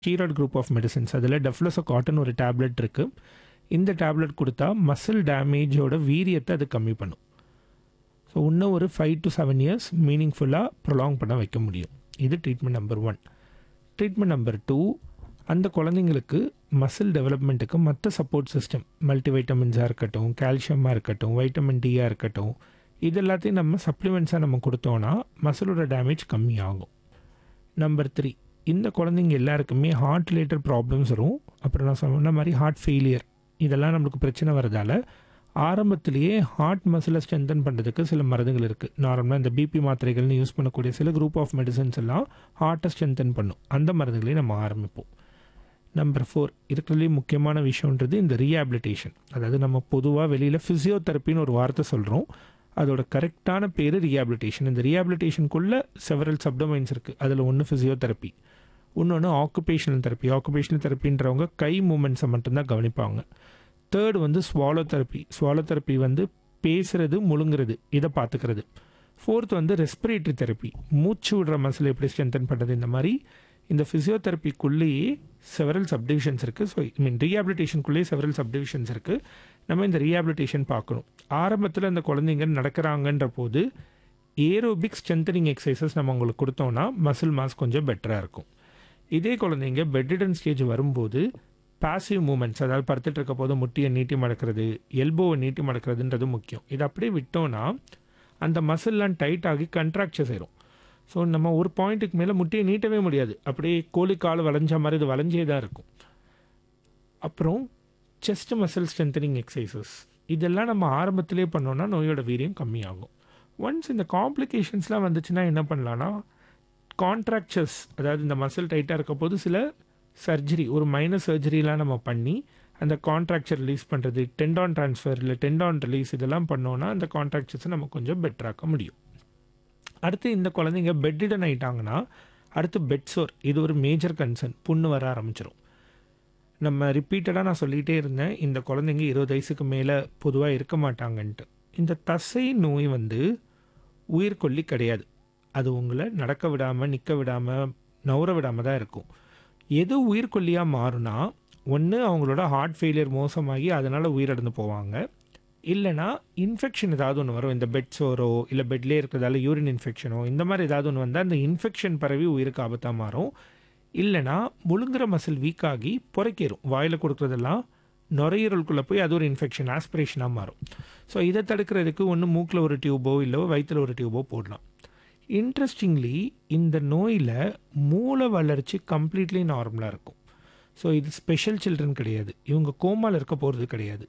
steroid group of medicines அதில் டெஃப்லோசகாட்டன் ஒரு tablet இருக்குது இந்த டேப்லெட் கொடுத்தா மசில் டேமேஜோட வீரியத்தை அது கம்மி பண்ணும் ஸோ இன்னும் ஒரு ஃபைவ் டு செவன் இயர்ஸ் மீனிங்ஃபுல்லாக ப்ரொலாங் பண்ண வைக்க முடியும் இது treatment number one treatment number two அந்த குழந்தைங்களுக்கு மசில் டெவலப்மெண்ட்டுக்கு மற்ற சப்போர்ட் சிஸ்டம் மல்டிவைட்டமின்ஸாக இருக்கட்டும் கால்சியமாக இருக்கட்டும் வைட்டமின் டியாக இருக்கட்டும் இது எல்லாத்தையும் நம்ம சப்ளிமெண்ட்ஸாக நம்ம கொடுத்தோன்னா மசிலோட டேமேஜ் கம்மியாகும் நம்பர் த்ரீ இந்த குழந்தைங்க எல்லாருக்குமே ஹார்ட் ரிலேட்டட் ப்ராப்ளம்ஸ் வரும் அப்புறம் நான் சொன்ன மாதிரி ஹார்ட் ஃபெயிலியர் இதெல்லாம் நம்மளுக்கு பிரச்சனை வரதால ஆரம்பத்திலேயே ஹார்ட் மசிலை ஸ்ட்ரென்தன் பண்ணுறதுக்கு சில மருந்துகள் இருக்குது நார்மலாக இந்த பிபி மாத்திரைகள்னு யூஸ் பண்ணக்கூடிய சில குரூப் ஆஃப் மெடிசன்ஸ் எல்லாம் ஹார்ட்டை ஸ்ட்ரென்தன் பண்ணும் அந்த மருந்துகளையும் நம்ம ஆரம்பிப்போம் நம்பர் ஃபோர் இருக்கிறதுலே முக்கியமான விஷயன்றது இந்த ரீஹாபிலிட்டேஷன் அதாவது நம்ம பொதுவாக வெளியில் ஃபிசியோதெரப்பின்னு ஒரு வார்த்தை சொல்கிறோம் அதோட கரெக்டான பேர் ரீஹாபிலிட்டேஷன் இந்த ரீஹாபிலிட்டேஷனுக்குள்ளே செவரல் சப்டமைன்ஸ் இருக்குது அதில் ஒன்று ஃபிசியோதெரப்பி இன்னொன்று ஆக்குபேஷனல் தெரப்பி ஆக்குபேஷனல் தெரப்பின்றவங்க கை மூமெண்ட்ஸை மட்டும்தான் கவனிப்பாங்க தேர்ட் வந்து ஸ்வாலோ தெரப்பி ஸ்வாலோ தெரப்பி வந்து பேசுறது முழுங்குறது இதை பார்த்துக்கிறது ஃபோர்த் வந்து ரெஸ்பிரேட்டரி தெரப்பி மூச்சு விடுற மசில் எப்படி ஸ்ட்ரென்தன் பண்ணுறது இந்த மாதிரி இந்த ஃபிசியோதெரப்பிக்குள்ளேயே செவரல் சப்டிவிஷன்ஸ் இருக்குது ஸோ ஐ மீன் ரீஹாபிலிட்டேஷனுக்குள்ளேயே செவரல் சப்டிவிஷன்ஸ் இருக்குது நம்ம இந்த ரீஹாபிலிட்டேஷன் பார்க்கணும் ஆரம்பத்தில் அந்த குழந்தைங்க நடக்கிறாங்கன்ற போது ஏரோபிக் ஸ்ட்ரென்தனிங் எக்ஸசைசஸ் நம்ம உங்களுக்கு கொடுத்தோம்னா மசில் மாஸ் கொஞ்சம் பெட்டராக இருக்கும் இதே குழந்தைங்க பெட்ரிடன் ஸ்டேஜ் வரும்போது பாசிவ் மூமெண்ட்ஸ் அதாவது படுத்துட்டு இருக்க போது முட்டியை நீட்டி மடக்கிறது எல்போவை நீட்டி மடக்கிறதுன்றது முக்கியம் இது அப்படியே விட்டோன்னா அந்த மசில்லாம் டைட் ஆகி கண்ட்ராக்சர்ஸ் ஆயிரும் ஸோ நம்ம ஒரு பாயிண்ட்டுக்கு மேலே முட்டியை நீட்டவே முடியாது அப்படியே கோழி கால் வளைஞ்ச மாதிரி இது வளைஞ்சே தான் இருக்கும் அப்புறம் செஸ்ட் மசில் ஸ்ட்ரென்தனிங் எக்ஸசைசஸ் இதெல்லாம் நம்ம ஆரம்பத்திலே பண்ணோன்னா நோயோட வீரியம் கம்மியாகும் ஒன்ஸ் இந்த காம்ப்ளிகேஷன்ஸ்லாம் வந்துச்சுன்னா என்ன பண்ணலான்னா கான்ட்ராக்சர்ஸ் அதாவது இந்த மசில் டைட்டாக இருக்க போது சில சர்ஜரி ஒரு மைனர் சர்ஜரிலாம் நம்ம பண்ணி அந்த கான்ட்ராக்சர் ரிலீஸ் பண்ணுறது டெண்டான் ட்ரான்ஸ்ஃபர் இல்லை டெண்டான் ரிலீஸ் இதெல்லாம் பண்ணோன்னா அந்த கான்ட்ராக்சர்ஸை நம்ம கொஞ்சம் பெட்டராக்க முடியும் அடுத்து இந்த குழந்தைங்க பெட்டிடன் ஆயிட்டாங்கன்னா அடுத்து பெட்சோர் இது ஒரு மேஜர் கன்சர்ன் புண்ணு வர ஆரம்பிச்சிடும் நம்ம ரிப்பீட்டடாக நான் சொல்லிகிட்டே இருந்தேன் இந்த குழந்தைங்க இருபது வயசுக்கு மேலே பொதுவாக இருக்க மாட்டாங்கன்ட்டு இந்த தசை நோய் வந்து உயிர்கொல்லி கிடையாது அது உங்களை நடக்க விடாமல் நிற்க விடாமல் நவுற விடாமல் தான் இருக்கும் எது உயிர்கொல்லியாக மாறுனா ஒன்று அவங்களோட ஹார்ட் ஃபெயிலியர் மோசமாகி அதனால் உயிரிழந்து போவாங்க இல்லைனா இன்ஃபெக்ஷன் ஏதாவது ஒன்று வரும் இந்த பெட் சோரோ இல்லை பெட்லேயே இருக்கிறதால யூரின் இன்ஃபெக்ஷனோ இந்த மாதிரி ஏதாவது ஒன்று வந்தால் அந்த இன்ஃபெக்ஷன் பரவி உயிருக்கு ஆபத்தாக மாறும் இல்லைனா முழுங்குற மசில் வீக் ஆகி புறைக்கேறும் வாயில் கொடுக்குறதெல்லாம் நுரையீரலுக்குள்ளே போய் அது ஒரு இன்ஃபெக்ஷன் ஆஸ்பிரேஷனாக மாறும் ஸோ இதை தடுக்கிறதுக்கு ஒன்று மூக்கில் ஒரு டியூபோ இல்லை வயிற்றில் ஒரு டியூபோ போடலாம் இன்ட்ரெஸ்டிங்லி இந்த நோயில் மூளை வளர்ச்சி கம்ப்ளீட்லி நார்மலாக இருக்கும் ஸோ இது ஸ்பெஷல் சில்ட்ரன் கிடையாது இவங்க கோமாவில் இருக்க போகிறது கிடையாது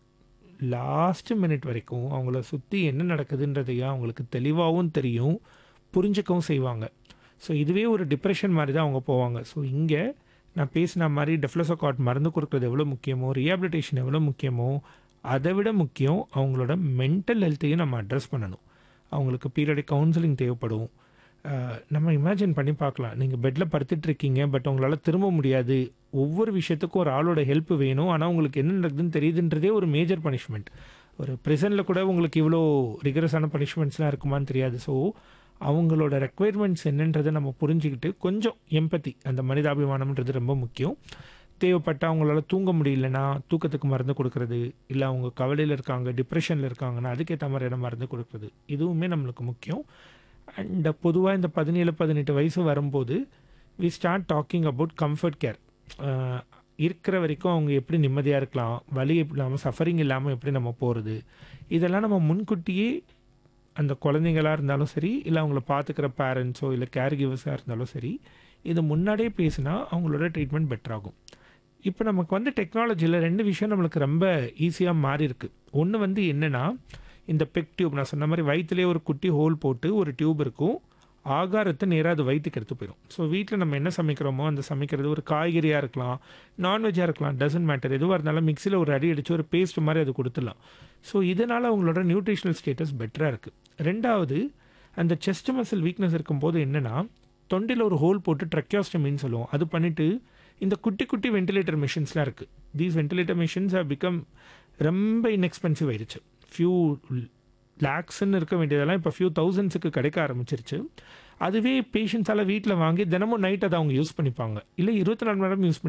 லாஸ்ட் மினிட் வரைக்கும் அவங்கள சுற்றி என்ன நடக்குதுன்றதையும் அவங்களுக்கு தெளிவாகவும் தெரியும் புரிஞ்சுக்கவும் செய்வாங்க ஸோ இதுவே ஒரு டிப்ரெஷன் மாதிரி தான் அவங்க போவாங்க ஸோ இங்கே நான் பேசின மாதிரி டெஃப்லோசோகாட் மருந்து கொடுக்குறது எவ்வளோ முக்கியமோ ரீஹாபிலிட்டேஷன் எவ்வளோ முக்கியமோ அதை விட முக்கியம் அவங்களோட மென்டல் ஹெல்த்தையும் நம்ம அட்ரஸ் பண்ணணும் அவங்களுக்கு பீரியடிக் கவுன்சிலிங் தேவைப்படும் நம்ம இமேஜின் பண்ணி பார்க்கலாம் நீங்கள் பெட்டில் படுத்துட்டு இருக்கீங்க பட் உங்களால் திரும்ப முடியாது ஒவ்வொரு விஷயத்துக்கும் ஒரு ஆளோட ஹெல்ப் வேணும் ஆனால் உங்களுக்கு என்ன நடக்குதுன்னு தெரியுதுன்றதே ஒரு மேஜர் பனிஷ்மெண்ட் ஒரு ப்ரிசனில் கூட உங்களுக்கு இவ்வளோ ரிகரஸான பனிஷ்மெண்ட்ஸ்லாம் இருக்குமான்னு தெரியாது ஸோ அவங்களோட ரெக்குவயர்மெண்ட்ஸ் என்னன்றதை நம்ம புரிஞ்சுக்கிட்டு கொஞ்சம் எம்பத்தி அந்த மனிதாபிமானம்ன்றது ரொம்ப முக்கியம் தேவைப்பட்ட அவங்களால தூங்க முடியலன்னா தூக்கத்துக்கு மருந்து கொடுக்கறது இல்லை அவங்க கவலையில் இருக்காங்க டிப்ரெஷனில் இருக்காங்கன்னா அதுக்கேற்ற மாதிரியான மருந்து கொடுக்குறது இதுவுமே நம்மளுக்கு முக்கியம் அண்ட் பொதுவாக இந்த பதினேழு பதினெட்டு வயசு வரும்போது we start talking about comfort care இருக்கிற வரைக்கும் அவங்க எப்படி நிம்மதியாக இருக்கலாம் வலி இல்லாமல் சஃபரிங் இல்லாமல் எப்படி நம்ம போகிறது இதெல்லாம் நம்ம முன்கூட்டியே அந்த குழந்தைங்களாக இருந்தாலும் சரி இல்லை அவங்கள பார்த்துக்கிற பேரண்ட்ஸோ இல்லை கேர் கிவர்ஸாக இருந்தாலும் சரி இது முன்னாடியே பேசினா அவங்களோட ட்ரீட்மெண்ட் பெட்டராகும் இப்போ நமக்கு வந்து டெக்னாலஜியில் ரெண்டு விஷயம் நம்மளுக்கு ரொம்ப ஈஸியாக மாறி இருக்கு ஒன்று வந்து என்னென்னா இந்த பெக் டியூப் நான் சொன்ன மாதிரி வயிற்றுலேயே ஒரு குட்டி ஹோல் போட்டு ஒரு டியூப் இருக்கும் ஆகாரத்தை நேராக அது வயிற்றுக்கு எடுத்து போயிடும் ஸோ வீட்டில் நம்ம என்ன சமைக்கிறோமோ அந்த சமைக்கிறது ஒரு காய்கறியாக இருக்கலாம் நான்வெஜ்ஜாக இருக்கலாம் டசன்ட் மேட்டர் எதுவாக இருந்தாலும் மிக்சியில் ஒரு அடி அடித்து ஒரு பேஸ்ட் மாதிரி அது கொடுத்துடலாம் ஸோ இதனால் அவங்களோட நியூட்ரிஷனல் ஸ்டேட்டஸ் பெட்டராக இருக்குது ரெண்டாவது அந்த செஸ்ட் மசில் வீக்னஸ் இருக்கும்போது என்னென்னா தொண்டில் ஒரு ஹோல் போட்டு ட்ரக்கியாஸ்டமின்னு சொல்லுவோம் அது பண்ணிவிட்டு இந்த குட்டி குட்டி வென்டிலேட்டர் மிஷின்ஸ்லாம் இருக்குது these ventilator machines have become ரொம்ப இன்எக்ஸ்பென்சிவ் ஆயிடுச்சு ஃபியூ லேக்ஸ்ன்னு இருக்க வேண்டியதெல்லாம் இப்போ ஃபியூ தௌசண்ட்ஸுக்கு கிடைக்க ஆரம்பிச்சிருச்சு அதுவே பேஷண்ட்ஸால் வீட்டில் வாங்கி தினமும் நைட் அதை அவங்க யூஸ் பண்ணிப்பாங்க இல்லை இருபத்தி நாலு மணி நேரம் யூஸ் பண்ணி